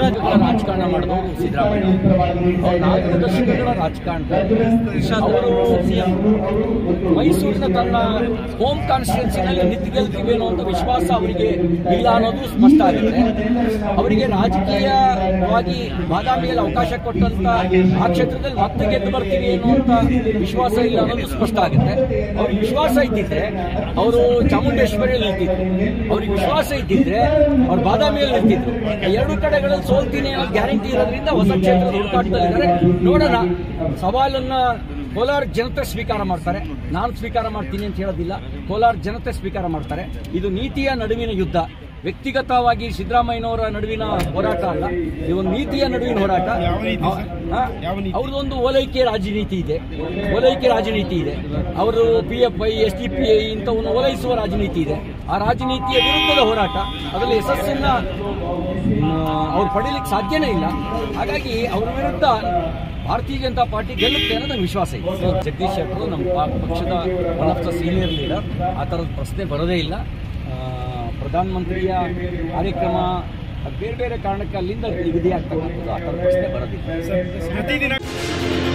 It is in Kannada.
ರಾಜ್ಯಗಳ ರಾಜಕಾರಣ ಮಾಡಿದವರು ಸಿದ್ದರಾಮಯ್ಯ ಅವ್ರು ನಾಲ್ಕು ದಶಕಗಳ ರಾಜಕಾರಣದಲ್ಲಿ ಅವರು ಮೈಸೂರಿನ ತನ್ನ ಹೋಮ್ ಕಾನ್ಸ್ಟಿಟ್ಯೂನ್ಸಿನಲ್ಲಿ ನಿಂತು ಗೆಲ್ತೀವೇನೋ ಅಂತ ವಿಶ್ವಾಸ ಅವರಿಗೆ ಇಲ್ಲ ಅನ್ನೋದು ಸ್ಪಷ್ಟ ಆಗುತ್ತೆ ಅವರಿಗೆ ರಾಜಕೀಯವಾಗಿ ಬಾದಾಮಿಯಲ್ಲಿ ಅವಕಾಶ ಕೊಟ್ಟಂತ ಆ ಕ್ಷೇತ್ರದಲ್ಲಿ ಮತ್ತೆ ಗೆದ್ದು ಬರ್ತೀವಿ ಅನ್ನುವಂತ ವಿಶ್ವಾಸ ಇಲ್ಲ ಅನ್ನೋದು ಸ್ಪಷ್ಟ ಆಗುತ್ತೆ ಅವ್ರಿಗೆ ವಿಶ್ವಾಸ ಇದ್ದಿದ್ರೆ ಅವರು ಚಾಮುಂಡೇಶ್ವರಿಯಲ್ಲಿ ನಿಲ್ತಿದ್ರು ಅವ್ರಿಗೆ ವಿಶ್ವಾಸ ಇದ್ದಿದ್ರೆ ಅವ್ರು ಬಾದಾಮಿಯಲ್ಲಿ ನಿಲ್ತಿದ್ರು ಎರಡು ಕಡೆಗಳಲ್ಲಿ ಸೋಲ್ತೀನಿ ಅನ್ನೋ ಗ್ಯಾರಂಟಿ ಇರೋದ್ರಿಂದ ಹೊಸ ಕ್ಷೇತ್ರದ ಹುಡುಕಾಟದಲ್ಲಿದ್ದಾರೆ ನೋಡೋಣ ಸವಾಲನ್ನ ಕೋಲಾರ ಜನತೆ ಸ್ವೀಕಾರ ಮಾಡ್ತಾರೆ ನಾನು ಸ್ವೀಕಾರ ಮಾಡ್ತೀನಿ ಅಂತ ಹೇಳೋದಿಲ್ಲ ಕೋಲಾರ ಜನತೆ ಸ್ವೀಕಾರ ಮಾಡ್ತಾರೆ ಇದು ನೀತಿಯ ನಡುವಿನ ಯುದ್ಧ ವ್ಯಕ್ತಿಗತವಾಗಿ ಸಿದ್ದರಾಮಯ್ಯನವರ ನಡುವಿನ ಹೋರಾಟ ಅಲ್ಲ ಇದು ಒಂದು ನೀತಿಯ ನಡುವಿನ ಹೋರಾಟ ಅವ್ರದ್ದೊಂದು ಓಲೈಕೆ ರಾಜನೀತಿ ಇದೆ ಓಲೈಕೆ ರಾಜನೀತಿ ಇದೆ ಅವರು P F I S D P I ಇಂಥವನ್ನು ಓಲೈಸುವ ರಾಜನೀತಿ ಇದೆ ಆ ರಾಜನೀತಿಯ ವಿರುದ್ಧದ ಹೋರಾಟ ಅದರಲ್ಲಿ ಯಶಸ್ಸನ್ನ ಅವ್ರು ಪಡೀಲಿಕ್ಕೆ ಸಾಧ್ಯನೇ ಇಲ್ಲ ಹಾಗಾಗಿ ಅವ್ರ ವಿರುದ್ಧ ಭಾರತೀಯ ಜನತಾ ಪಾರ್ಟಿ ಗೆಲ್ಲುತ್ತೆ ಅನ್ನೋದು ನಂಗೆ ವಿಶ್ವಾಸ ಇದೆ ಜಗದೀಶ್ ಶೆಟ್ಟರು ನಮ್ಮ ಪಾ- ಪಕ್ಷದ one of the senior leader ಆ ಥರದ ಪ್ರಶ್ನೆ ಬರೋದೇ ಇಲ್ಲ ಆ, ಪ್ರಧಾನಮಂತ್ರಿಯ ಕಾರ್ಯಕ್ರಮ ಅದು ಬೇರೆ ಬೇರೆ ಕಾರಣಕ್ಕೆ ಅಲ್ಲಿಂದ ನಿಗದಿ ಆಗ್ತಕ್ಕಂಥದ್ದು ಆ ಥರದ ಪ್ರಶ್ನೆ ಬರೋದಿಲ್ಲ ಪ್ರತಿದಿನ